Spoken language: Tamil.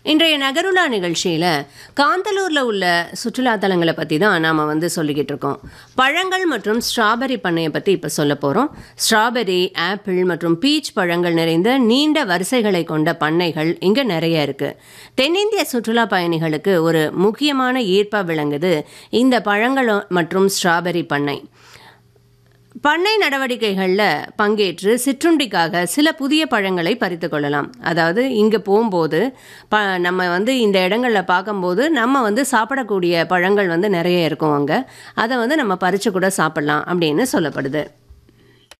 இன்றைய நகருலா நிகழ்ச்சியில் காந்தலூரில் உள்ள சுற்றுலா தலங்களை பற்றி தான் நாம் வந்து சொல்லிக்கிட்டு இருக்கோம் பழங்கள் மற்றும் ஸ்ட்ராபெரி பண்ணையை பற்றி இப்போ சொல்ல போகிறோம் ஸ்ட்ராபெரி ஆப்பிள் மற்றும் பீச் பழங்கள் நிறைந்த நீண்ட வரிசைகளை கொண்ட பண்ணைகள் இங்கே நிறைய இருக்குது தென்னிந்திய சுற்றுலா பயணிகளுக்கு ஒரு முக்கியமான ஈர்ப்பாக விளங்குது இந்த பழங்கள் மற்றும் ஸ்ட்ராபெரி பண்ணை பண்ணை நடவடிக்கைகளில் பங்கேற்று சிற்றுண்டிக்காக சில புதிய பழங்களை பறித்து கொள்ளலாம் அதாவது இங்கே போகும்போது ப நம்ம வந்து இந்த இடங்களில் பார்க்கும்போது நம்ம வந்து சாப்பிடக்கூடிய பழங்கள் வந்து நிறைய இருக்கும் அங்கே அதை வந்து நம்ம பறித்து கூட சாப்பிட்லாம் அப்படின்னு சொல்லப்படுது